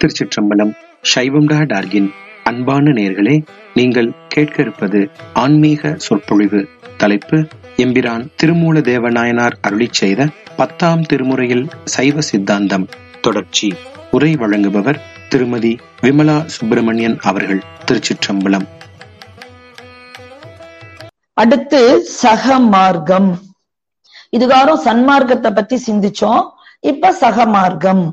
திருச்சிற்றம்பலம் சைவம்டா டார்கின் அன்பான நேர்களே நீங்கள் கேட்க இருப்பது ஆன்மீக சொற்பொழிவு தலைப்பு எம்பிரான் திருமூல தேவநாயனார் அருளிச் செய்த பத்தாம் திருமுறையில் சைவ சித்தாந்தம் தொடர்ச்சி உரை வழங்குபவர் திருமதி விமலா சுப்பிரமணியன் அவர்கள் திருச்சிற்றம்பலம் அடுத்து சக மார்க்கம் இதுகாரம் சன்மார்க்கத்தை பத்தி சிந்திச்சோம் இப்ப சக மார்க்கம்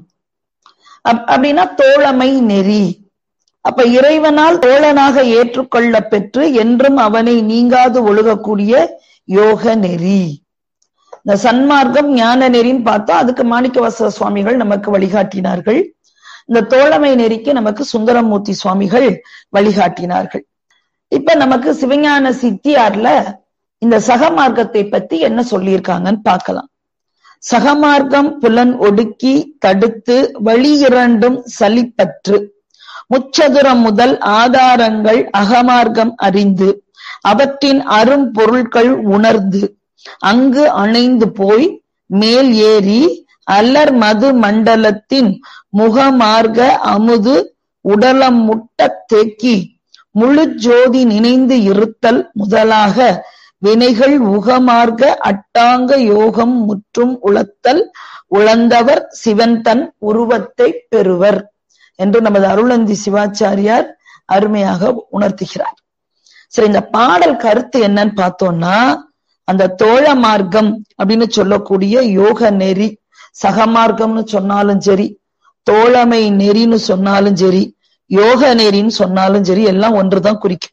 அப்- அப்படின்னா தோழமை நெறி அப்ப இறைவனால் தோழனாக ஏற்றுக்கொள்ள பெற்று என்றும் அவனை நீங்காது ஒழுகக்கூடிய யோக நெறி இந்த சன்மார்க்கம் ஞான நெறின்னு பார்த்தா அதுக்கு மாணிக்கவாசக சுவாமிகள் நமக்கு வழிகாட்டினார்கள் இந்த தோழமை நெறிக்கு நமக்கு சுந்தரமூர்த்தி சுவாமிகள் வழிகாட்டினார்கள் இப்ப நமக்கு சிவஞான சித்தியார்ல இந்த சகமார்க்கத்தை பத்தி என்ன சொல்லியிருக்காங்கன்னு பார்க்கலாம் சகமார்க்கம் புலன் ஒடுக்கி தடுத்து வழி இரண்டும் சலிப்பற்று முச்சதுரம் முதல் ஆதாரங்கள் அகமார்க்கம் அறிந்து அவற்றின் அரும்பொருட்கள் உணர்ந்து அங்கு அணைந்து போய் மேல் ஏறி அல்லர் மது மண்டலத்தின் முகமார்க்க அமுது உடலம் முட்ட தேக்கி முழு ஜோதி நினைந்து இருத்தல் முதலாக வினைகள் உகமார்க்க அட்டாங்க யோகம் முற்றும் உளத்தல் உழந்தவர் சிவன் தன் உருவத்தை பெறுவர் என்று நமது அருளந்தி சிவாச்சாரியார் அருமையாக உணர்த்துகிறார் சரி இந்த பாடல் கருத்து என்னன்னு பார்த்தோம்னா அந்த தோழ மார்க்கம் அப்படின்னு சொல்லக்கூடிய யோக நெறி சகமார்க்கம்னு சொன்னாலும் சரி தோழமை நெறின்னு சொன்னாலும் சரி யோக நெறின்னு சொன்னாலும் சரி எல்லாம் ஒன்றுதான் குறிக்கும்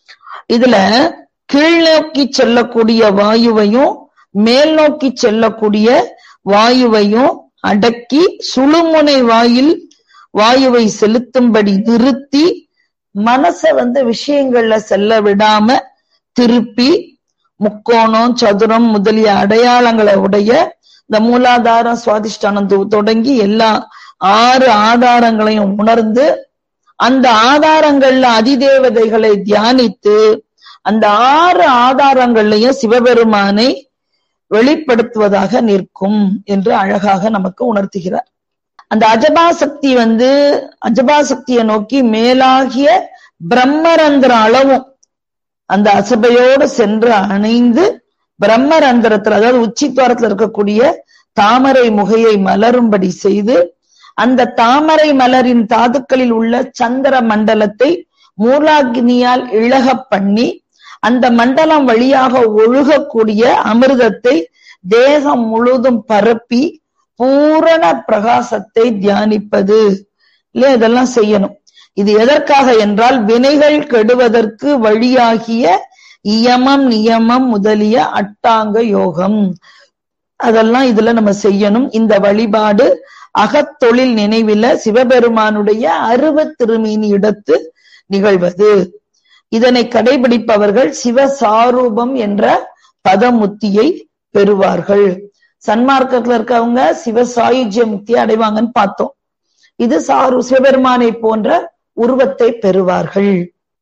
இதுல கீழ்நோக்கி செல்லக்கூடிய வாயுவையும் மேல் நோக்கி செல்லக்கூடிய வாயுவையும் அடக்கி சுழுமுனை வாயில் வாயுவை செலுத்தும்படி நிறுத்தி மனச வந்து விஷயங்கள்ல செல்ல விடாம திருப்பி முக்கோணம் சதுரம் முதலிய அடையாளங்களை உடைய இந்த மூலாதாரம் சுவாதிஷ்டானம் தொ- தொடங்கி எல்லா ஆறு ஆதாரங்களையும் உணர்ந்து அந்த ஆதாரங்கள்ல அதிதேவதைகளை தியானித்து அந்த ஆறு ஆதாரங்கள்லயும் சிவபெருமானை வெளிப்படுத்துவதாக நிற்கும் என்று அழகாக நமக்கு உணர்த்துகிறார் அந்த அஜபாசக்தி வந்து அஜபாசக்தியை நோக்கி மேலாகிய பிரம்மரந்திர அளவும் அந்த அசபையோடு சென்று அணைந்து பிரம்மரந்திரத்துல அதாவது உச்சித்வாரத்துல இருக்கக்கூடிய தாமரை முகையை மலரும்படி செய்து அந்த தாமரை மலரின் தாதுக்களில் உள்ள சந்திர மண்டலத்தை மூலாக்னியால் இழகப் பண்ணி அந்த மண்டலம் வழியாக ஒழுகக்கூடிய அமிர்தத்தை தேகம் முழுதும் பரப்பி பூரண பிரகாசத்தை தியானிப்பது இல்லையா இதெல்லாம் செய்யணும் இது எதற்காக என்றால் வினைகள் கெடுவதற்கு வழியாகிய இயமம் நியமம் முதலிய அட்டாங்க யோகம் அதெல்லாம் இதுல நம்ம செய்யணும் இந்த வழிபாடு அகத்தொழில் நினைவில சிவபெருமானுடைய அருவ திருமீனி இடத்து நிகழ்வது இதனை கடைபிடிப்பவர்கள் சிவசாரூபம் என்ற பதமுத்தியை பெறுவார்கள் சன்மார்க்கத்துல இருக்கவங்க சிவசாயுஜ்ய முக்தியை அடைவாங்கன்னு பார்த்தோம் இது சாரு சிவபெருமானை போன்ற உருவத்தை பெறுவார்கள்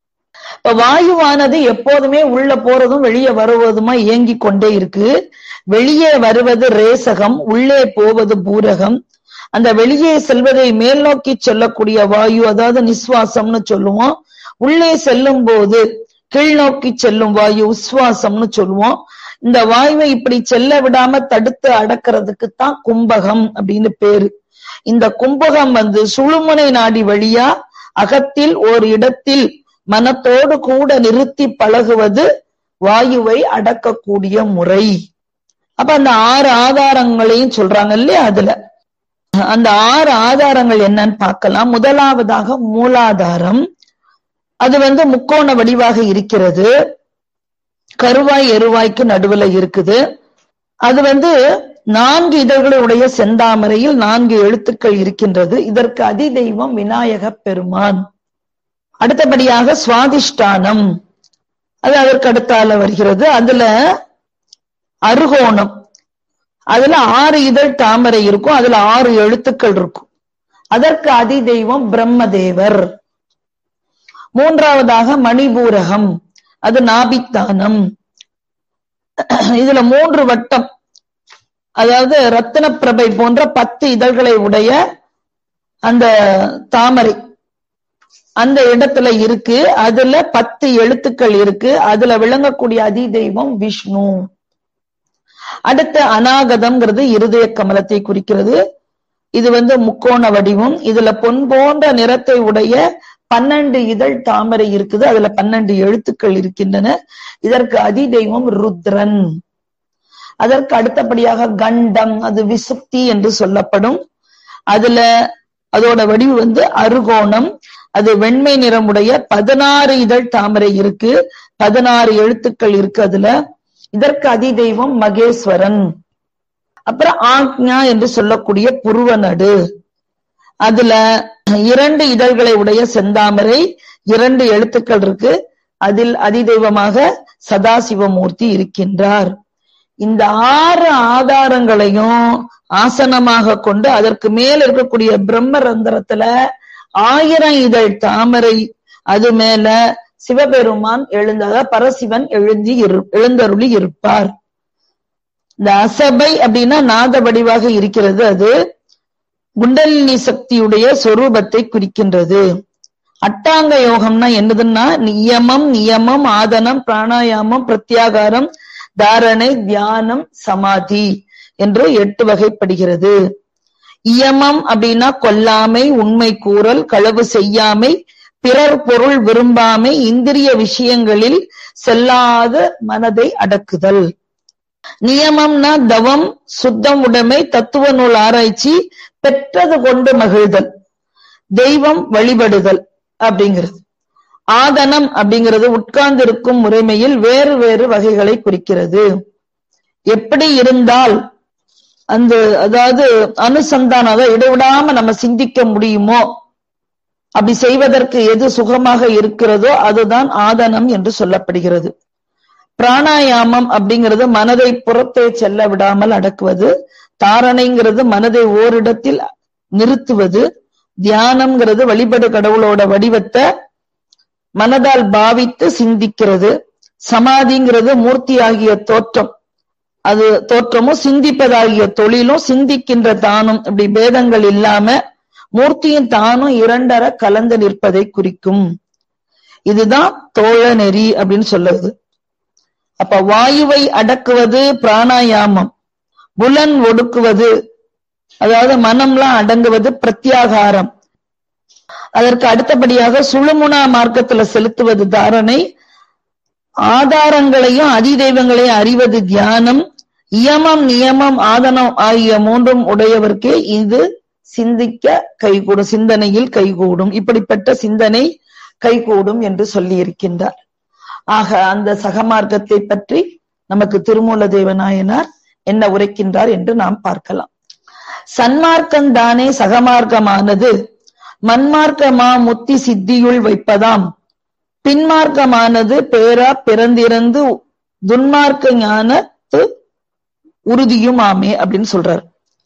இப்ப வாயுவானது எப்போதுமே உள்ள போறதும் வெளியே வருவதுமா இயங்கி கொண்டே இருக்கு வெளியே வருவது ரேசகம் உள்ளே போவது பூரகம் அந்த வெளியே செல்வதை மேல் நோக்கி செல்லக்கூடிய வாயு அதாவது நிஸ்வாசம்னு சொல்லுவோம் உள்ளே செல்லும் போது கீழ் நோக்கி செல்லும் வாயு உஸ்வாசம்னு சொல்லுவோம் இந்த வாயுவை இப்படி செல்ல விடாம தடுத்து அடக்கிறதுக்கு தான் கும்பகம் அப்படின்னு பேரு இந்த கும்பகம் வந்து சுழுமுனை நாடி வழியா அகத்தில் ஒரு இடத்தில் மனத்தோடு கூட நிறுத்தி பழகுவது வாயுவை அடக்கக்கூடிய முறை அப்ப அந்த ஆறு ஆதாரங்களையும் சொல்றாங்க இல்லையா அதுல அந்த ஆறு ஆதாரங்கள் என்னன்னு பார்க்கலாம் முதலாவதாக மூலாதாரம் அது வந்து முக்கோண வடிவாக இருக்கிறது கருவாய் எருவாய்க்கு நடுவுல இருக்குது அது வந்து நான்கு இதழ்களுடைய செந்தாமரையில் நான்கு எழுத்துக்கள் இருக்கின்றது இதற்கு அதிதெய்வம் விநாயக பெருமான் அடுத்தபடியாக சுவாதிஷ்டானம் அது அதற்கு அடுத்தால வருகிறது அதுல அருகோணம் அதுல ஆறு இதழ் தாமரை இருக்கும் அதுல ஆறு எழுத்துக்கள் இருக்கும் அதற்கு அதிதெய்வம் பிரம்மதேவர் மூன்றாவதாக மணிபூரகம் அது நாபித்தானம் இதுல மூன்று வட்டம் அதாவது ரத்தின பிரபை போன்ற பத்து இதழ்களை உடைய அந்த தாமரை அந்த இடத்துல இருக்கு அதுல பத்து எழுத்துக்கள் இருக்கு அதுல விளங்கக்கூடிய அதி தெய்வம் விஷ்ணு அடுத்து அநாகதம்ங்கிறது இருதய கமலத்தை குறிக்கிறது இது வந்து முக்கோண வடிவம் இதுல பொன் போன்ற நிறத்தை உடைய பன்னெண்டு இதழ் தாமரை இருக்குது அதுல பன்னெண்டு எழுத்துக்கள் இருக்கின்றன இதற்கு அதி தெய்வம் ருத்ரன் அதற்கு அடுத்தபடியாக கண்டம் அது விசுப்தி என்று சொல்லப்படும் அதுல அதோட வடிவு வந்து அருகோணம் அது வெண்மை நிறமுடைய பதினாறு இதழ் தாமரை இருக்கு பதினாறு எழுத்துக்கள் இருக்கு அதுல இதற்கு அதி தெய்வம் மகேஸ்வரன் அப்புறம் ஆக்ஞா என்று சொல்லக்கூடிய புருவநடு அதுல இரண்டு இதழ்களை உடைய செந்தாமரை இரண்டு எழுத்துக்கள் இருக்கு அதில் அதிதெய்வமாக சதாசிவமூர்த்தி இருக்கின்றார் இந்த ஆறு ஆதாரங்களையும் ஆசனமாக கொண்டு அதற்கு மேல இருக்கக்கூடிய பிரம்ம ரந்திரத்துல ஆயிரம் இதழ் தாமரை அது மேல சிவபெருமான் எழுந்தத பரசிவன் எழுந்தி இரு எழுந்தருளி இருப்பார் இந்த அசபை அப்படின்னா நாத வடிவாக இருக்கிறது அது குண்டலினி சக்தியுடைய சொரூபத்தை குறிக்கின்றது அட்டாங்க யோகம்னா என்னதுன்னா நியமம் நியமம் ஆதனம் பிராணாயாமம் பிரத்யாகாரம் தாரணை தியானம் சமாதி என்று எட்டு வகைப்படுகிறது இயமம் அப்படின்னா கொல்லாமை உண்மை கூறல் களவு செய்யாமை பிறர் பொருள் விரும்பாமை இந்திரிய விஷயங்களில் செல்லாத மனதை அடக்குதல் நியமம்னா தவம் சுத்தம் உடைமை தத்துவ நூல் ஆராய்ச்சி பெற்றது கொண்டு மகிழ்தல் தெய்வம் வழிபடுதல் அப்படிங்கிறது ஆதனம் அப்படிங்கிறது உட்கார்ந்து இருக்கும் முறைமையில் வேறு வேறு வகைகளை குறிக்கிறது எப்படி இருந்தால் அந்த அதாவது அனுசந்தானம் அதாவது இடைவிடாம நம்ம சிந்திக்க முடியுமோ அப்படி செய்வதற்கு எது சுகமாக இருக்கிறதோ அதுதான் ஆதனம் என்று சொல்லப்படுகிறது பிராணாயாமம் அப்படிங்கிறது மனதை புறத்தே செல்ல விடாமல் அடக்குவது தாரணைங்கிறது மனதை ஓரிடத்தில் நிறுத்துவது தியானம்ங்கிறது வழிபடு கடவுளோட வடிவத்தை மனதால் பாவித்து சிந்திக்கிறது சமாதிங்கிறது மூர்த்தி ஆகிய தோற்றம் அது தோற்றமும் சிந்திப்பதாகிய தொழிலும் சிந்திக்கின்ற தானும் இப்படி பேதங்கள் இல்லாம மூர்த்தியும் தானும் இரண்டர கலந்து நிற்பதை குறிக்கும் இதுதான் தோழ நெறி அப்படின்னு சொல்லுது அப்ப வாயுவை அடக்குவது பிராணாயாமம் புலன் ஒடுக்குவது அதாவது மனம்லாம் அடங்குவது பிரத்யாகாரம் அதற்கு அடுத்தபடியாக சுழுமுனா மார்க்கத்துல செலுத்துவது தாரணை ஆதாரங்களையும் அதிதெய்வங்களையும் அறிவது தியானம் இயமம் நியமம் ஆதனம் ஆகிய மூன்றும் உடையவர்க்கே இது சிந்திக்க கைகூடும் சிந்தனையில் கைகூடும் இப்படிப்பட்ட சிந்தனை கைகூடும் என்று சொல்லி இருக்கின்றார் ஆக அந்த சகமார்க்கத்தை பற்றி நமக்கு திருமூல தேவநாயனார் என்ன உரைக்கின்றார் என்று நாம் பார்க்கலாம் சன்மார்க்கம் தானே சகமார்க்கமானது மன்மார்க்கமா முத்தி சித்தியுள் வைப்பதாம் பின்மார்க்கமானது பேரா பிறந்திறந்து துன்மார்க்க ஞானத்து உறுதியுமாமே அப்படின்னு சொல்றார்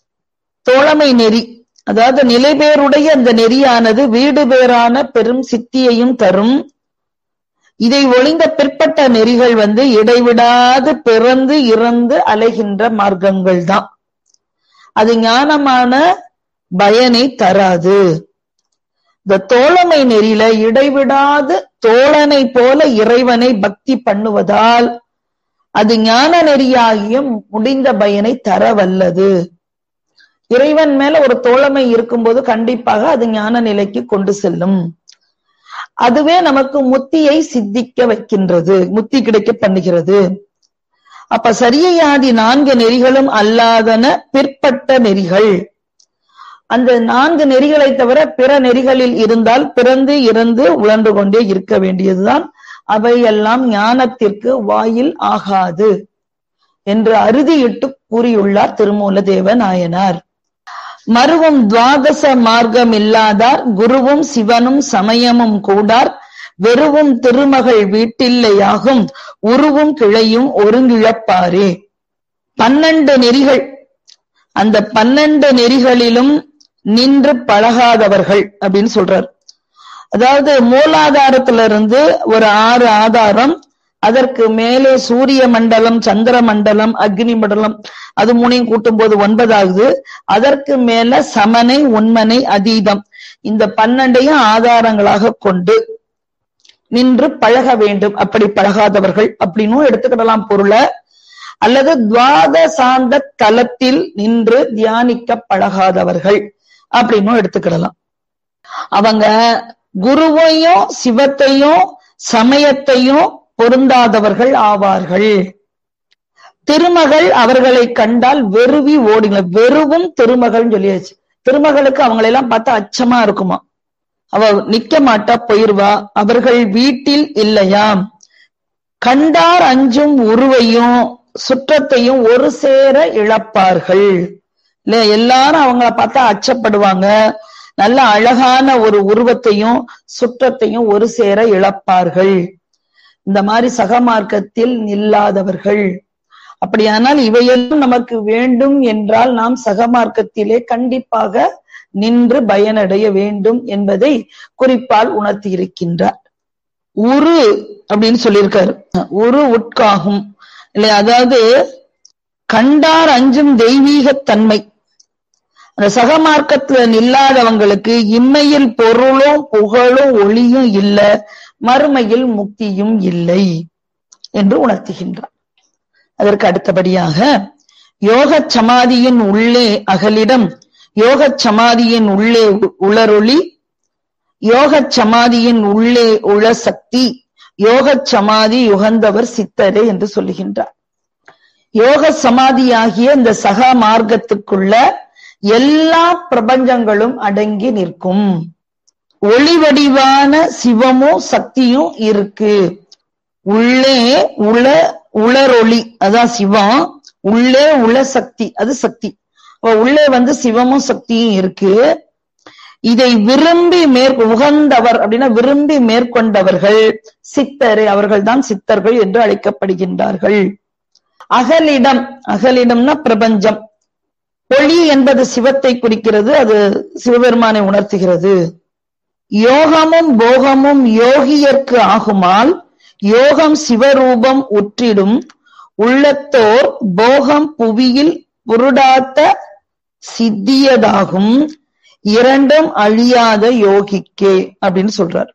தோழமை நெறி அதாவது நிலைபேருடைய அந்த நெறியானது வீடு பேரான பெரும் சித்தியையும் தரும் இதை ஒளிந்த பிற்பட்ட நெறிகள் வந்து இடைவிடாது பிறந்து இறந்து அலைகின்ற மார்க்கங்கள் தான் அது ஞானமான பயனை தராது இந்த தோழமை நெறியில இடைவிடாது தோழனை போல இறைவனை பக்தி பண்ணுவதால் அது ஞான நெறியாகிய முடிந்த பயனை தர வல்லது இறைவன் மேல ஒரு தோழமை இருக்கும்போது கண்டிப்பாக அது ஞான நிலைக்கு கொண்டு செல்லும் அதுவே நமக்கு முத்தியை சித்திக்க வைக்கின்றது முத்தி கிடைக்க பண்ணுகிறது அப்ப சரியையாதி நான்கு நெறிகளும் அல்லாதன பிற்பட்ட நெறிகள் அந்த நான்கு நெறிகளை தவிர பிற நெறிகளில் இருந்தால் பிறந்து இறந்து உழன்று கொண்டே இருக்க வேண்டியதுதான் அவையெல்லாம் ஞானத்திற்கு வாயில் ஆகாது என்று அறுதியிட்டு கூறியுள்ளார் திருமூல தேவ நாயனார் மருவும் துவாதச மார்க்கம் இல்லாதார் குருவும் சிவனும் சமயமும் கூடார் வெறுவும் திருமகள் வீட்டில்லையாகும் உருவும் கிளையும் ஒருங்கிழப்பாரே பன்னெண்டு நெறிகள் அந்த பன்னெண்டு நெறிகளிலும் நின்று பழகாதவர்கள் அப்படின்னு சொல்றார் அதாவது மூலாதாரத்துல இருந்து ஒரு ஆறு ஆதாரம் அதற்கு மேலே சூரிய மண்டலம் சந்திர மண்டலம் அக்னி மண்டலம் அது மூணையும் கூட்டும் போது ஒன்பதாவது அதற்கு மேல சமனை உண்மனை அதீதம் இந்த பன்னெண்டையும் ஆதாரங்களாக கொண்டு நின்று பழக வேண்டும் அப்படி பழகாதவர்கள் அப்படின்னும் எடுத்துக்கிடலாம் பொருளை அல்லது துவாத சார்ந்த தலத்தில் நின்று தியானிக்க பழகாதவர்கள் அப்படின்னும் எடுத்துக்கிடலாம் அவங்க குருவையும் சிவத்தையும் சமயத்தையும் பொருந்தாதவர்கள் ஆவார்கள் திருமகள் அவர்களை கண்டால் வெறுவி ஓடுங்க வெறுவும் திருமகள் சொல்லியாச்சு திருமகளுக்கு அவங்களை எல்லாம் பார்த்தா அச்சமா இருக்குமா அவ நிக்க மாட்டா போயிருவா அவர்கள் வீட்டில் இல்லையாம் கண்டார் அஞ்சும் உருவையும் சுற்றத்தையும் ஒரு சேர இழப்பார்கள் இல்ல எல்லாரும் அவங்கள பார்த்தா அச்சப்படுவாங்க நல்ல அழகான ஒரு உருவத்தையும் சுற்றத்தையும் ஒரு சேர இழப்பார்கள் இந்த மாதிரி சகமார்க்கத்தில் நில்லாதவர்கள் அப்படியானால் இவையெல்லாம் நமக்கு வேண்டும் என்றால் நாம் சகமார்க்கத்திலே கண்டிப்பாக நின்று பயனடைய வேண்டும் என்பதை குறிப்பால் உணர்த்தி இருக்கின்றார் உரு அப்படின்னு சொல்லியிருக்காரு உரு உட்காகும் இல்லையா அதாவது கண்டார் அஞ்சும் தெய்வீகத் தன்மை அந்த சகமார்க்கத்துல நில்லாதவங்களுக்கு இம்மையில் பொருளும் புகழும் ஒளியும் இல்ல மறுமையில் முக்தியும் இல்லை என்று உணர்த்துகின்றார் அதற்கு அடுத்தபடியாக யோக சமாதியின் உள்ளே அகலிடம் யோக சமாதியின் உள்ளே உளரொளி யோக சமாதியின் உள்ளே உள சக்தி யோக சமாதி யுகந்தவர் சித்தரே என்று சொல்லுகின்றார் யோக சமாதியாகிய இந்த சகா மார்க்கத்துக்குள்ள எல்லா பிரபஞ்சங்களும் அடங்கி நிற்கும் ஒளி வடிவான சிவமும் சக்தியும் இருக்கு உள்ளே உள உளரொளி அதான் சிவம் உள்ளே உள சக்தி அது சக்தி உள்ளே வந்து சிவமும் சக்தியும் இருக்கு இதை விரும்பி மேற் உகந்தவர் அப்படின்னா விரும்பி மேற்கொண்டவர்கள் சித்தரு அவர்கள் தான் சித்தர்கள் என்று அழைக்கப்படுகின்றார்கள் அகலிடம் அகலிடம்னா பிரபஞ்சம் ஒளி என்பது சிவத்தை குறிக்கிறது அது சிவபெருமானை உணர்த்துகிறது யோகமும் போகமும் யோகியர்க்கு ஆகுமால் யோகம் சிவரூபம் உற்றிடும் உள்ளத்தோர் போகம் புவியில் புருடாத்த சித்தியதாகும் இரண்டும் அழியாத யோகிக்கே அப்படின்னு சொல்றார்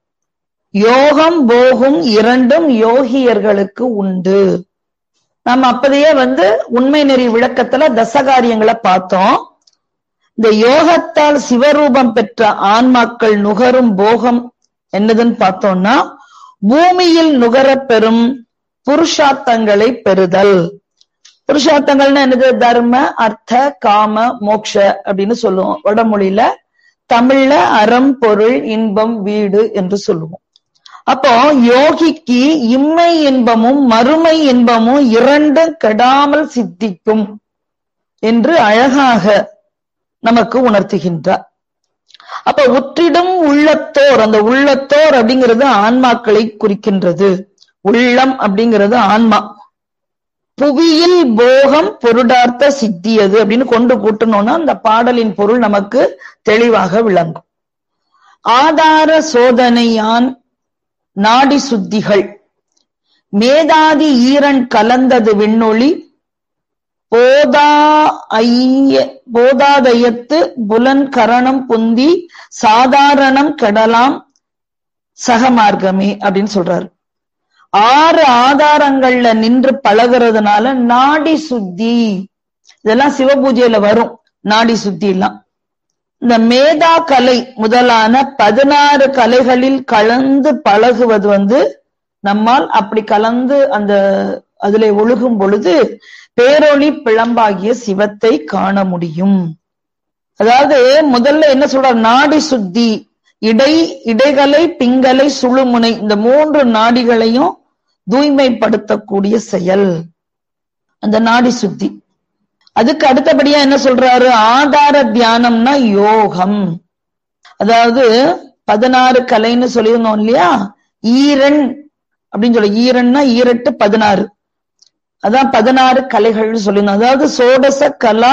யோகம் போகும் இரண்டும் யோகியர்களுக்கு உண்டு நம்ம அப்பதையே வந்து உண்மை நெறி விளக்கத்துல தசகாரியங்களை பார்த்தோம் இந்த யோகத்தால் சிவரூபம் பெற்ற ஆன்மாக்கள் நுகரும் போகம் என்னதுன்னு பார்த்தோம்னா பூமியில் நுகரப் பெறும் புருஷார்த்தங்களை பெறுதல் புருஷார்த்தங்கள்னா என்னது தர்ம அர்த்த காம மோக்ஷ அப்படின்னு சொல்லுவோம் வடமொழியில தமிழ்ல அறம் பொருள் இன்பம் வீடு என்று சொல்லுவோம் அப்போ யோகிக்கு இம்மை இன்பமும் மறுமை இன்பமும் இரண்டும் கெடாமல் சித்திக்கும் என்று அழகாக நமக்கு உணர்த்துகின்றார் அப்ப உற்றிடும் உள்ளத்தோர் அந்த உள்ளத்தோர் அப்படிங்கிறது ஆன்மாக்களை குறிக்கின்றது உள்ளம் அப்படிங்கிறது ஆன்மா புவியில் போகம் பொருடார்த்த சித்தியது அப்படின்னு கொண்டு கூட்டணும்னா அந்த பாடலின் பொருள் நமக்கு தெளிவாக விளங்கும் ஆதார சோதனையான் நாடி சுத்திகள் மேதாதி ஈரன் கலந்தது விண்ணொளி போதா ஐய போதாதயத்து புலன் கரணம் புந்தி சாதாரணம் கெடலாம் சகமார்க்கமே அப்படின்னு சொல்றாரு ஆறு ஆதாரங்கள்ல நின்று பழகிறதுனால நாடி சுத்தி இதெல்லாம் சிவபூஜையில வரும் நாடி சுத்தி எல்லாம் இந்த மேதா கலை முதலான பதினாறு கலைகளில் கலந்து பழகுவது வந்து நம்மால் அப்படி கலந்து அந்த அதுல ஒழுகும் பொழுது பேரொளி பிளம்பாகிய சிவத்தை காண முடியும் அதாவது முதல்ல என்ன சொல்றார் நாடி சுத்தி இடை இடைகலை பிங்கலை சுழுமுனை இந்த மூன்று நாடிகளையும் தூய்மைப்படுத்தக்கூடிய செயல் அந்த நாடி சுத்தி அதுக்கு அடுத்தபடியா என்ன சொல்றாரு ஆதார தியானம்னா யோகம் அதாவது பதினாறு கலைன்னு சொல்லியிருந்தோம் இல்லையா ஈரன் அப்படின்னு சொல்லி ஈரன்னா ஈரட்டு பதினாறு அதான் பதினாறு கலைகள்னு சொல்லியிருந்தோம் அதாவது சோடச கலா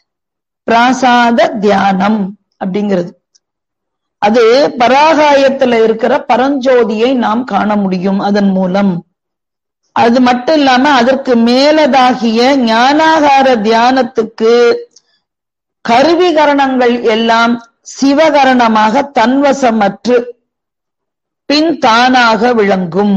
பிராசாத தியானம் அப்படிங்கிறது அது பராகாயத்துல இருக்கிற பரஞ்சோதியை நாம் காண முடியும் அதன் மூலம் அது மட்டும் இல்லாம அதற்கு மேலதாகிய ஞானாகார தியானத்துக்கு கருவிகரணங்கள் எல்லாம் சிவகரணமாக தன்வசமற்று பின் தானாக விளங்கும்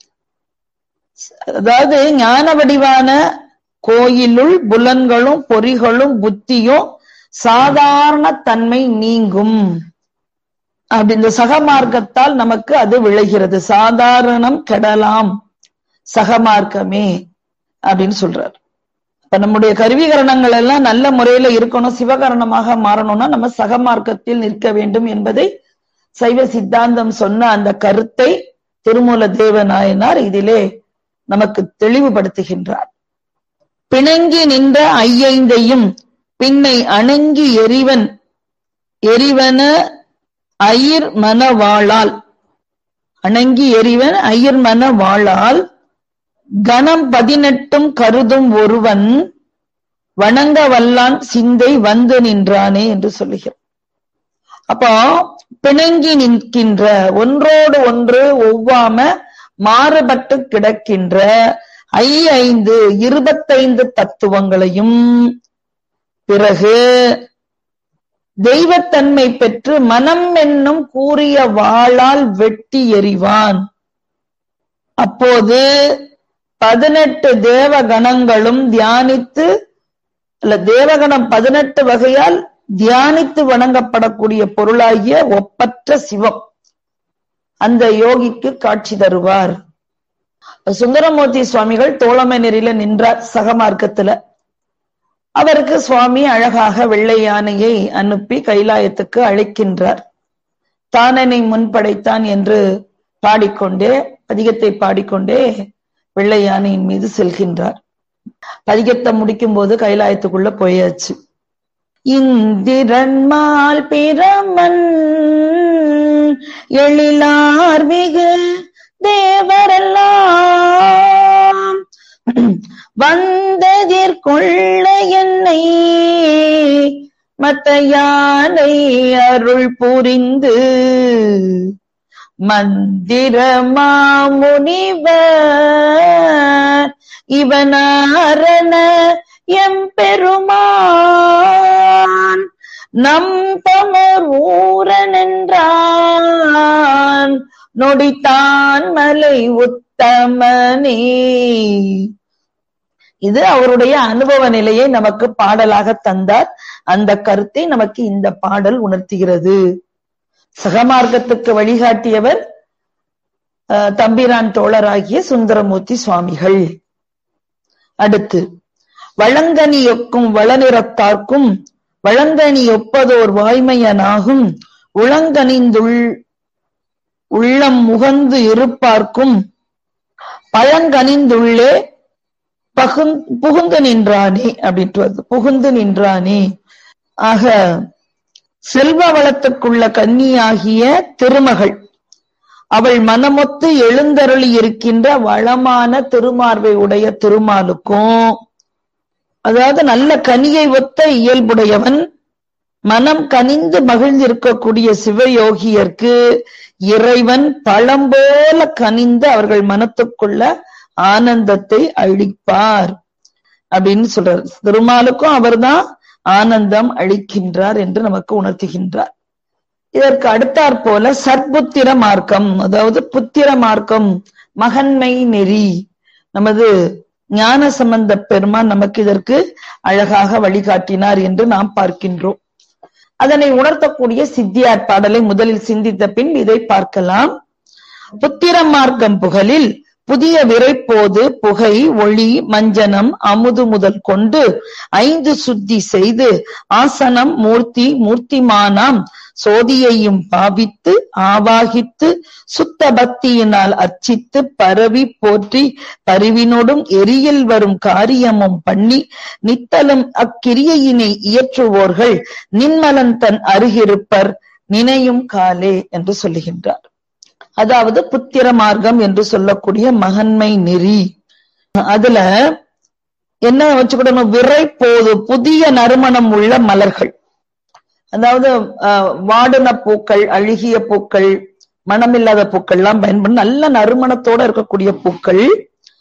அதாவது ஞான வடிவான கோயிலுள் புலன்களும் பொறிகளும் புத்தியும் சாதாரண தன்மை நீங்கும் அப்படி இந்த சகமார்க்கத்தால் நமக்கு அது விளைகிறது சாதாரணம் கெடலாம் சகமார்க்கமே அப்படின்னு சொல்றார் இப்ப நம்முடைய கருவிகரணங்கள் எல்லாம் நல்ல முறையில இருக்கணும் சிவகரணமாக மாறணும்னா நம்ம சகமார்க்கத்தில் நிற்க வேண்டும் என்பதை சைவ சித்தாந்தம் சொன்ன அந்த கருத்தை திருமூல தேவநாயனார் இதிலே நமக்கு தெளிவுபடுத்துகின்றார் பிணங்கி நின்ற ஐயைந்தையும் பின்னை அணங்கி எரிவன் எரிவன அயிர் மனவாளால் அணங்கி எரிவன் அயிர் மன வாழால் கணம் பதினெட்டும் கருதும் ஒருவன் வணங்க வல்லான் சிந்தை வந்து நின்றானே என்று சொல்லுகிறார் அப்போ பிணங்கி நிற்கின்ற ஒன்றோடு ஒன்று ஒவ்வாம மாறுபட்டு கிடக்கின்ற ஐ ஐந்து இருபத்தைந்து தத்துவங்களையும் பிறகு தெய்வத்தன்மை பெற்று மனம் என்னும் கூறிய வாளால் வெட்டி எறிவான் அப்போது பதினெட்டு தேவ கணங்களும் தியானித்து அல்ல தேவகணம் பதினெட்டு வகையால் தியானித்து வணங்கப்படக்கூடிய பொருளாகிய ஒப்பற்ற சிவம் அந்த யோகிக்கு காட்சி தருவார் சுந்தரமூர்த்தி சுவாமிகள் தோழமை நெறியில நின்றார் சகமார்க்கத்துல அவருக்கு சுவாமி அழகாக வெள்ளை யானையை அனுப்பி கைலாயத்துக்கு அழைக்கின்றார் தானனை முன்படைத்தான் என்று பாடிக்கொண்டே பதிகத்தை பாடிக்கொண்டே வெள்ளை யானையின் மீது செல்கின்றார் பதிகத்தை முடிக்கும் போது கைலாயத்துக்குள்ள போயாச்சு இந்திரன்மால் பிரமன் எழிலார் மிகு தேவரெல்லாம் வந்ததிற்கொள்ள என்னை மத்த யானை அருள் புரிந்து மந்திர மாமுனிவர் இவனாரண எம்பெருமான் நம் தமர் ஊரன் என்றான் நொடித்தான் மலை உத்தமனே இது அவருடைய அனுபவ நிலையை நமக்கு பாடலாக தந்தார் அந்த கருத்தை நமக்கு இந்த பாடல் உணர்த்துகிறது சகமார்க்கத்துக்கு வழிகாட்டியவர் தம்பிரான் தோழராகிய சுந்தரமூர்த்தி சுவாமிகள் அடுத்து வளங்கனி ஒக்கும் வளநிறத்தார்க்கும் வளங்கனி ஒப்பதோர் வாய்மையனாகும் உளங்கனிந்துள் உள்ளம் முகந்து இருப்பார்க்கும் பழங்கனிந்துள்ளே பகுந் புகுந்து நின்றானே அப்படின்ட்டு வருது புகுந்து நின்றானே ஆக செல்வ வளத்துக்குள்ள கன்னியாகிய திருமகள் அவள் மனமொத்து எழுந்தருளி இருக்கின்ற வளமான திருமார்பை உடைய திருமாலுக்கும் அதாவது நல்ல கனியை ஒத்த இயல்புடையவன் மனம் கனிந்து மகிழ்ந்திருக்கக்கூடிய சிவயோகியர்க்கு இறைவன் பழம் போல கனிந்து அவர்கள் மனத்துக்குள்ள ஆனந்தத்தை அளிப்பார் அப்படின்னு சொல்றார் திருமாலுக்கும் அவர்தான் ஆனந்தம் அளிக்கின்றார் என்று நமக்கு உணர்த்துகின்றார் இதற்கு அடுத்தாற் போல சற்புத்திர மார்க்கம் அதாவது புத்திர மார்க்கம் மகன்மை நெறி நமது ஞான சம்பந்த பெருமான் நமக்கு இதற்கு அழகாக வழிகாட்டினார் என்று நாம் பார்க்கின்றோம் அதனை உணர்த்தக்கூடிய சித்தியார் பாடலை முதலில் சிந்தித்த பின் இதை பார்க்கலாம் புத்திர மார்க்கம் புகழில் புதிய விரைப்போது புகை ஒளி மஞ்சனம் அமுது முதல் கொண்டு ஐந்து சுத்தி செய்து ஆசனம் மூர்த்தி மூர்த்திமானாம் சோதியையும் பாவித்து ஆவாகித்து சுத்த பக்தியினால் அர்ச்சித்து பரவி போற்றி பரிவினோடும் எரியில் வரும் காரியமும் பண்ணி நித்தலும் அக்கிரியையினை இயற்றுவோர்கள் நின்மலன் தன் அருகிருப்பர் நினையும் காலே என்று சொல்லுகின்றார் அதாவது புத்திர மார்க்கம் என்று சொல்லக்கூடிய மகன்மை நெறி அதுல என்ன வச்சுக்கிடணும் விரை போது புதிய நறுமணம் உள்ள மலர்கள் அதாவது வாடின பூக்கள் அழுகிய பூக்கள் மனமில்லாத பூக்கள் எல்லாம் பயன்படும் நல்ல நறுமணத்தோட இருக்கக்கூடிய பூக்கள்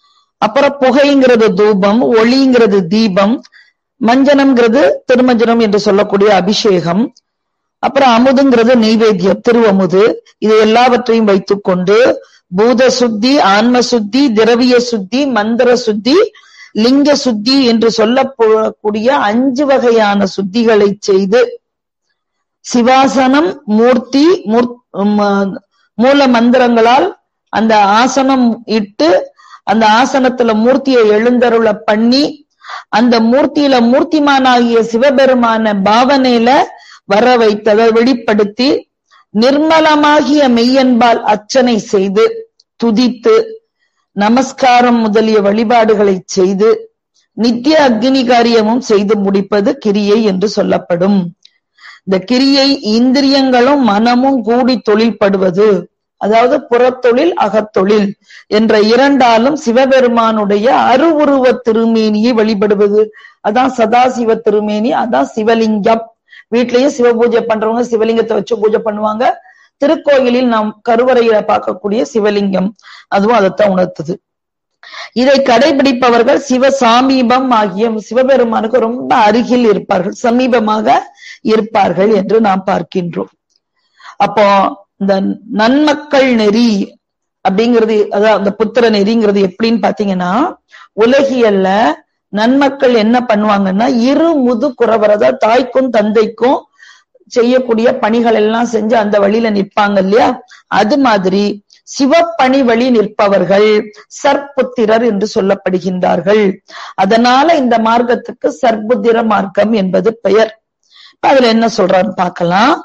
அப்புறம் புகைங்கிறது தூபம் ஒளிங்கிறது தீபம் மஞ்சனம்ங்கிறது திருமஞ்சனம் என்று சொல்லக்கூடிய அபிஷேகம் அப்புறம் அமுதுங்கிறது நெய்வேத்தியம் திருவமுது இது எல்லாவற்றையும் வைத்துக்கொண்டு பூத சுத்தி ஆன்ம சுத்தி திரவிய சுத்தி மந்திர சுத்தி லிங்க சுத்தி என்று சொல்லக்கூடிய அஞ்சு வகையான சுத்திகளை செய்து சிவாசனம் மூர்த்தி மூல மந்திரங்களால் அந்த ஆசனம் இட்டு அந்த ஆசனத்துல மூர்த்தியை எழுந்தருள பண்ணி அந்த மூர்த்தியில மூர்த்திமானாகிய சிவபெருமான பாவனையில வர வைத்ததை வெளிப்படுத்தி நிர்மலமாகிய மெய்யன்பால் அர்ச்சனை செய்து துதித்து நமஸ்காரம் முதலிய வழிபாடுகளை செய்து நித்திய அக்னி காரியமும் செய்து முடிப்பது கிரியை என்று சொல்லப்படும் இந்த கிரியை இந்திரியங்களும் மனமும் கூடி தொழில்படுவது அதாவது புறத்தொழில் அகத்தொழில் என்ற இரண்டாலும் சிவபெருமானுடைய அருவுருவ திருமேனியை வழிபடுவது அதான் சதாசிவ திருமேனி அதான் சிவலிங்கம் வீட்லயும் சிவ பூஜை பண்றவங்க சிவலிங்கத்தை வச்சு பூஜை பண்ணுவாங்க திருக்கோயிலில் நாம் கருவறையில பார்க்கக்கூடிய சிவலிங்கம் அதுவும் அதைத்தான் உணர்த்துது இதை கடைபிடிப்பவர்கள் சிவ சாமீபம் ஆகிய சிவபெருமானுக்கு ரொம்ப அருகில் இருப்பார்கள் சமீபமாக இருப்பார்கள் என்று நாம் பார்க்கின்றோம் அப்போ இந்த நன்மக்கள் நெறி அப்படிங்கிறது அதாவது அந்த புத்திர நெறிங்கிறது எப்படின்னு பாத்தீங்கன்னா உலகியல்ல நன்மக்கள் என்ன பண்ணுவாங்கன்னா இரு முது குறவர் அதாவது தாய்க்கும் தந்தைக்கும் செய்யக்கூடிய பணிகள் எல்லாம் செஞ்சு அந்த வழியில நிற்பாங்க இல்லையா அது மாதிரி சிவப்பணி வழி நிற்பவர்கள் சர்ப்புத்திரர் என்று சொல்லப்படுகின்றார்கள் அதனால இந்த மார்க்கத்துக்கு சர்புத்திர மார்க்கம் என்பது பெயர் அதுல என்ன சொல்றான்னு பார்க்கலாம்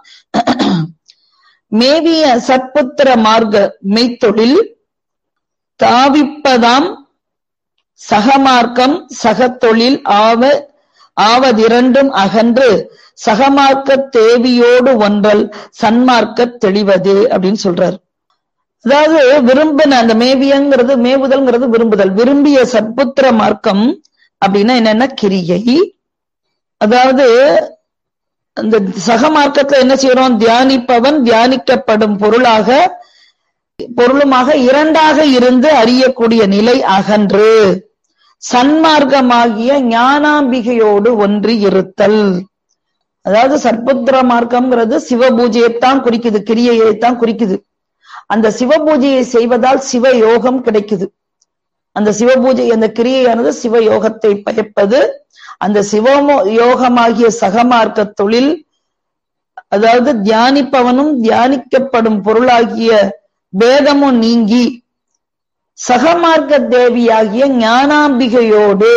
மேவிய சற்புத்திர மார்க்க மெய்த்தொழில் தாவிப்பதாம் சகமார்க்கம் சகத்தொழில் ஆவ ஆவதிரண்டும் அகன்று சகமார்க்க தேவியோடு ஒன்றல் சன்மார்க்க தெளிவது அப்படின்னு சொல்றாரு அதாவது விரும்பின அந்த மேவியங்கிறது மேவுதல்ங்கிறது விரும்புதல் விரும்பிய சற்புத்திர மார்க்கம் அப்படின்னா என்னன்னா கிரியை அதாவது அந்த சகமார்க்கத்துல என்ன செய்யறோம் தியானிப்பவன் தியானிக்கப்படும் பொருளாக பொருளுமாக இரண்டாக இருந்து அறியக்கூடிய நிலை அகன்று சன்மார்க்கமாகிய ஞானாம்பிகையோடு ஒன்றி இருத்தல் அதாவது சற்புத்திர மார்க்கம்ங்கிறது சிவ பூஜையைத்தான் குறிக்குது கிரியையைத்தான் குறிக்குது அந்த சிவ பூஜையை செய்வதால் சிவ யோகம் கிடைக்குது அந்த சிவ பூஜை அந்த கிரியையானது சிவ யோகத்தை பயப்பது அந்த சிவமோ யோகமாகிய சகமார்க்க தொழில் அதாவது தியானிப்பவனும் தியானிக்கப்படும் பொருளாகிய பேதமும் நீங்கி சகமார்க்க தேவியாகிய ஞானாம்பிகையோடு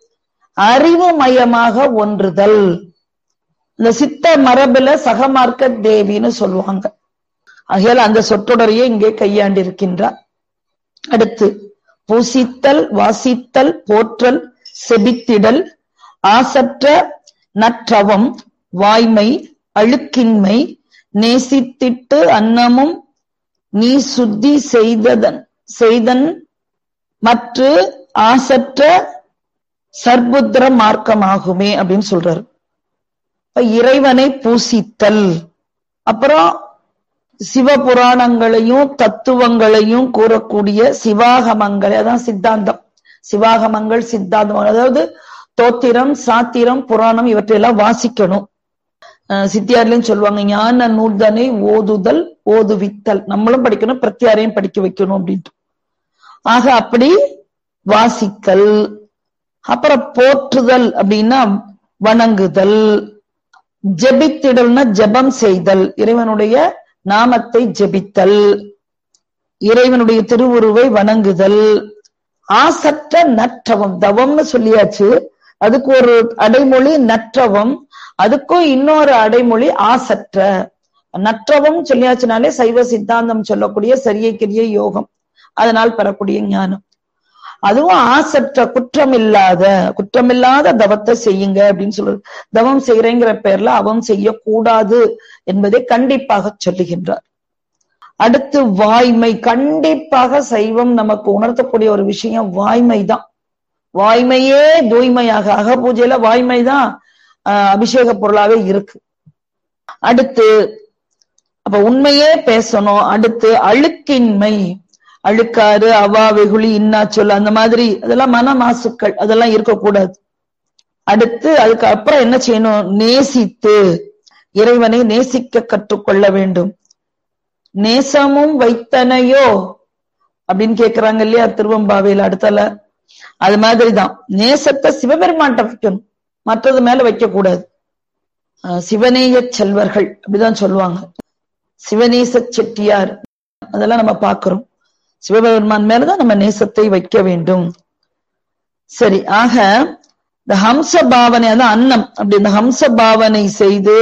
அறிவுமயமாக ஒன்றுதல் இந்த சித்த மரபுல சகமார்க்க தேவின்னு சொல்லுவாங்க ஆகையால் அந்த சொற்றொடரையே இங்கே கையாண்டிருக்கின்றார் அடுத்து பூசித்தல் வாசித்தல் போற்றல் செபித்திடல் ஆசற்ற நற்றவம் வாய்மை அழுக்கின்மை நேசித்திட்டு அன்னமும் நீ சுத்தி செய்ததன் செய்தன் மற்ற ஆசற்ற சர்புத்திர மார்க்கமாகுமே அப்படின்னு சொல்றாரு இறைவனை பூசித்தல் அப்புறம் சிவபுராணங்களையும் தத்துவங்களையும் கூறக்கூடிய சிவாகமங்கள் அதான் சித்தாந்தம் சிவாகமங்கள் சித்தாந்தம் அதாவது தோத்திரம் சாத்திரம் புராணம் இவற்றையெல்லாம் வாசிக்கணும் சித்தியார்லயும் சொல்லுவாங்க ஞான நூர்தனை ஓதுதல் ஓதுவித்தல் நம்மளும் படிக்கணும் பிரத்தியாரையும் படிக்க வைக்கணும் அப்படின்ட்டு ஆக அப்படி வாசித்தல் அப்புறம் போற்றுதல் அப்படின்னா வணங்குதல் ஜெபித்திடல்னா ஜெபம் செய்தல் இறைவனுடைய நாமத்தை ஜெபித்தல் இறைவனுடைய திருவுருவை வணங்குதல் ஆசற்ற நற்றவம் தவம்னு சொல்லியாச்சு அதுக்கு ஒரு அடைமொழி நற்றவம் அதுக்கும் இன்னொரு அடைமொழி ஆசற்ற நற்றவம் சொல்லியாச்சுனாலே சைவ சித்தாந்தம் சொல்லக்கூடிய சரிய கிரிய யோகம் அதனால் பெறக்கூடிய ஞானம் அதுவும் ஆசற்ற குற்றமில்லாத குற்றமில்லாத தவத்தை செய்யுங்க அப்படின்னு சொல்றது தவம் செய்யறேங்கிற பேர்ல அவம் செய்யக்கூடாது என்பதை கண்டிப்பாக சொல்லுகின்றார் அடுத்து வாய்மை கண்டிப்பாக சைவம் நமக்கு உணர்த்தக்கூடிய ஒரு விஷயம் வாய்மை தான் வாய்மையே தூய்மையாக அக பூஜையில வாய்மை தான் அபிஷேக பொருளாவே இருக்கு அடுத்து அப்ப உண்மையே பேசணும் அடுத்து அழுக்கின்மை அழுக்காறு அவா வெகுளி இன்னா சொல் அந்த மாதிரி அதெல்லாம் மன மாசுக்கள் அதெல்லாம் இருக்கக்கூடாது அடுத்து அதுக்கு அப்புறம் என்ன செய்யணும் நேசித்து இறைவனை நேசிக்க கற்றுக்கொள்ள வேண்டும் நேசமும் வைத்தனையோ அப்படின்னு கேக்குறாங்க இல்லையா திருவம்பாவையில அடுத்தல அது மாதிரிதான் நேசத்தை சிவபெருமான்ட்ட வைக்கணும் மற்றது மேல வைக்க கூடாது அஹ் சிவநேய செல்வர்கள் அப்படிதான் சொல்லுவாங்க சிவநேச செட்டியார் அதெல்லாம் நம்ம பார்க்கிறோம் சிவபெருமான் மேலதான் நம்ம நேசத்தை வைக்க வேண்டும் சரி ஆக இந்த ஹம்ச பாவனை அதான் அன்னம் அப்படி இந்த ஹம்ச பாவனை செய்து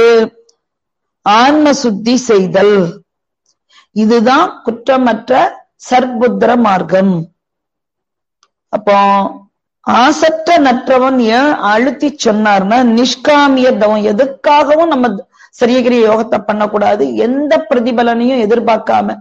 ஆன்ம சுத்தி செய்தல் இதுதான் குற்றமற்ற சர்புத்திர மார்க்கம் அப்போ ஆசற்ற நற்றவன் ஏன் அழுத்தி சொன்னார்னா நிஷ்காமிய தவம் எதுக்காகவும் நம்ம சரியகிரிய யோகத்தை பண்ணக்கூடாது எந்த பிரதிபலனையும் எதிர்பார்க்காம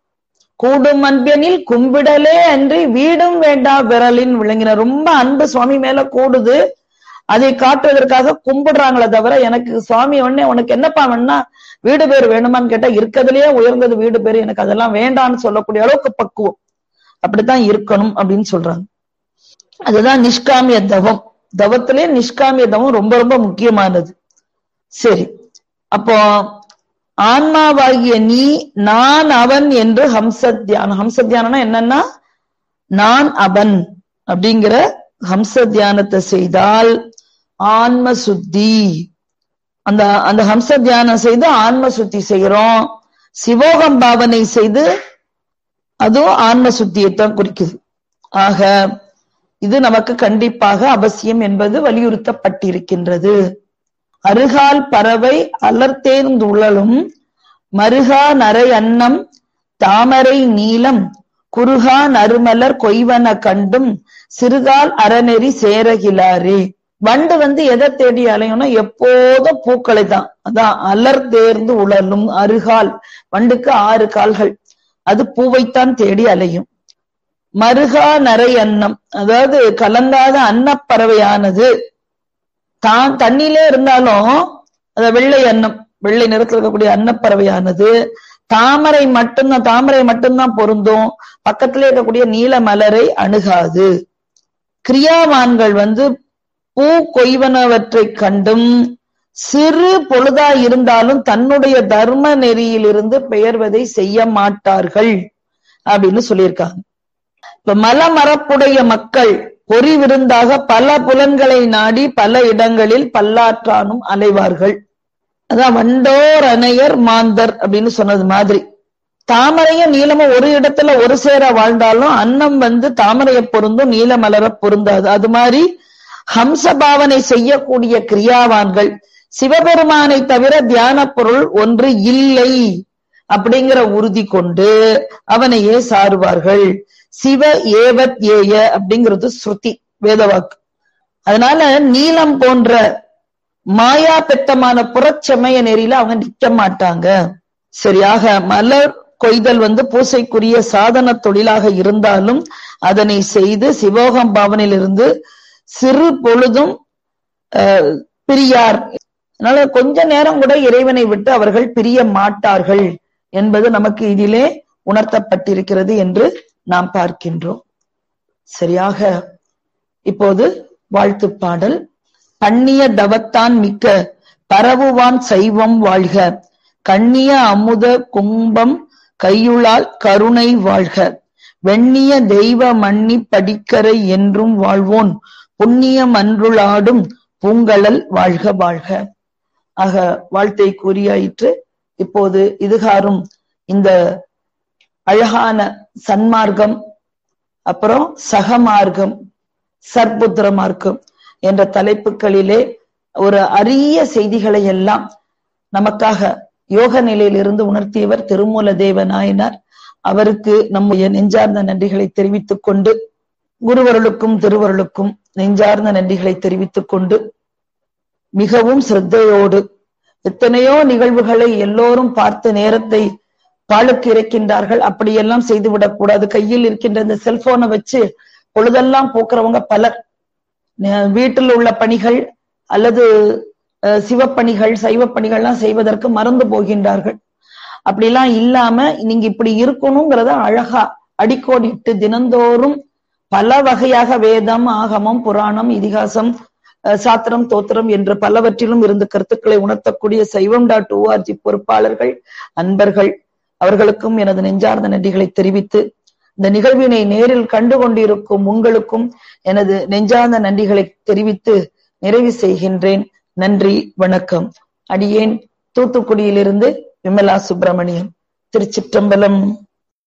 கூடும் அன்பியனில் கும்பிடலே அன்றி வீடும் வேண்டா விரலின் விளங்கின ரொம்ப அன்பு சுவாமி மேல கூடுது அதை காட்டுவதற்காக கும்பிடுறாங்களே தவிர எனக்கு சுவாமி உடனே உனக்கு என்னப்பா வேணா வீடு பேர் வேணுமான்னு கேட்டா இருக்கிறதுலயே உயர்ந்தது வீடு பேர் எனக்கு அதெல்லாம் வேண்டாம்னு சொல்லக்கூடிய அளவுக்கு பக்குவம் அப்படித்தான் இருக்கணும் அப்படின்னு சொல்றாங்க அதுதான் நிஷ்காமிய தவம் தவத்திலே நிஷ்காமிய தவம் ரொம்ப ரொம்ப முக்கியமானது சரி அப்போ ஆன்மாவாகிய நீ நான் அவன் என்று ஹம்ச தியானம் ஹம்ச தியானம்னா என்னன்னா நான் அவன் அப்படிங்கிற ஹம்ச தியானத்தை செய்தால் ஆன்ம சுத்தி அந்த அந்த ஹம்ச தியானம் செய்து ஆன்ம சுத்தி செய்யறோம் சிவோகம் பாவனை செய்து அதுவும் ஆன்ம சுத்தியைத்தான் குறிக்குது ஆக இது நமக்கு கண்டிப்பாக அவசியம் என்பது வலியுறுத்தப்பட்டிருக்கின்றது அருகால் பறவை அலர்த்தேர்ந்துழலும் மருகா நரை அன்னம் தாமரை நீலம் குருகா நறுமலர் கொய்வன கண்டும் சிறுகால் அறநெறி சேரகிலாரே வண்டு வந்து எதை தேடி அலையும்னா எப்போதும் பூக்களை தான் அதான் அலர் தேர்ந்து உழலும் அருகால் வண்டுக்கு ஆறு கால்கள் அது பூவைத்தான் தேடி அலையும் மருகா நரை அன்னம் அதாவது கலந்தாத அன்னப்பறவையானது தான் தண்ணியிலே இருந்தாலும் அத வெள்ளை அன்னம் வெள்ளை நிறத்தில் இருக்கக்கூடிய அன்னப்பறவையானது தாமரை மட்டும்தான் தாமரை மட்டும்தான் பொருந்தும் பக்கத்திலே இருக்கக்கூடிய நீல மலரை அணுகாது கிரியாவான்கள் வந்து பூ கொய்வனவற்றை கண்டும் சிறு பொழுதா இருந்தாலும் தன்னுடைய தர்ம நெறியிலிருந்து பெயர்வதை செய்ய மாட்டார்கள் அப்படின்னு சொல்லியிருக்காங்க இப்ப மலமரப்புடைய மக்கள் பொறி விருந்தாக பல புலன்களை நாடி பல இடங்களில் பல்லாற்றானும் அலைவார்கள் அதான் வண்டோர் அணையர் மாந்தர் அப்படின்னு சொன்னது மாதிரி தாமரையும் நீளமும் ஒரு இடத்துல ஒரு சேர வாழ்ந்தாலும் அன்னம் வந்து தாமரைய பொருந்தும் நீல மலர பொருந்தாது அது மாதிரி ஹம்ச பாவனை செய்யக்கூடிய கிரியாவான்கள் சிவபெருமானை தவிர தியான பொருள் ஒன்று இல்லை அப்படிங்கிற உறுதி கொண்டு அவனையே சாருவார்கள் சிவ ஏவத் ஏய அப்படிங்கிறது ஸ்ருதி வேதவாக்கு அதனால நீலம் போன்ற மாயா பெத்தமான புறச்சமய நெறியில அவங்க நிக்க மாட்டாங்க சரியாக மலர் கொய்தல் வந்து பூசைக்குரிய சாதன தொழிலாக இருந்தாலும் அதனை செய்து சிவோகம் பாவனையிலிருந்து சிறு பொழுதும் பிரியார் அதனால கொஞ்ச நேரம் கூட இறைவனை விட்டு அவர்கள் பிரிய மாட்டார்கள் என்பது நமக்கு இதிலே உணர்த்தப்பட்டிருக்கிறது என்று நாம் பார்க்கின்றோம் சரியாக இப்போது வாழ்த்து பாடல் பண்ணிய தவத்தான் மிக்க பரவுவான் சைவம் வாழ்க கண்ணிய அமுத கும்பம் கையுளால் கருணை வாழ்க வெண்ணிய தெய்வ மன்னி படிக்கரை என்றும் வாழ்வோன் புண்ணியம் அன்றுளாடும் பூங்கழல் வாழ்க வாழ்க ஆக வாழ்த்தை கூறியாயிற்று இப்போது இதுகாரும் இந்த அழகான சன்மார்க்கம் அப்புறம் சகமார்க்கம் சர்புத்திர மார்க்கம் என்ற தலைப்புகளிலே ஒரு அரிய செய்திகளை எல்லாம் நமக்காக யோக நிலையிலிருந்து உணர்த்தியவர் திருமூல தேவ நாயனார் அவருக்கு நம்முடைய நெஞ்சார்ந்த நன்றிகளை தெரிவித்துக் கொண்டு குருவருளுக்கும் திருவருளுக்கும் நெஞ்சார்ந்த நன்றிகளை தெரிவித்துக் கொண்டு மிகவும் சிரத்தையோடு எத்தனையோ நிகழ்வுகளை எல்லோரும் பார்த்து நேரத்தை பாலுக்கு இறைக்கின்றார்கள் அப்படியெல்லாம் செய்துவிடக் கூடாது கையில் இருக்கின்ற இந்த செல்போனை வச்சு பொழுதெல்லாம் போக்குறவங்க பலர் வீட்டில் உள்ள பணிகள் அல்லது சிவப்பணிகள் சைவ பணிகள்லாம் செய்வதற்கு மறந்து போகின்றார்கள் அப்படிலாம் இல்லாம நீங்க இப்படி இருக்கணுங்கிறத அழகா அடிக்கோடிட்டு தினந்தோறும் பல வகையாக வேதம் ஆகமம் புராணம் இதிகாசம் அஹ், சாத்திரம் தோத்திரம் என்று பலவற்றிலும் இருந்து கருத்துக்களை உணர்த்தக்கூடிய சைவம் டாட் ஓஆர்ஜி பொறுப்பாளர்கள் அன்பர்கள் அவர்களுக்கும் எனது நெஞ்சார்ந்த நன்றிகளை தெரிவித்து இந்த நிகழ்வினை நேரில் கண்டு கொண்டிருக்கும் உங்களுக்கும் எனது நெஞ்சார்ந்த நன்றிகளை தெரிவித்து நிறைவு செய்கின்றேன் நன்றி வணக்கம் அடியேன் தூத்துக்குடியிலிருந்து விமலா சுப்பிரமணியம் திருச்சிற்றம்பலம்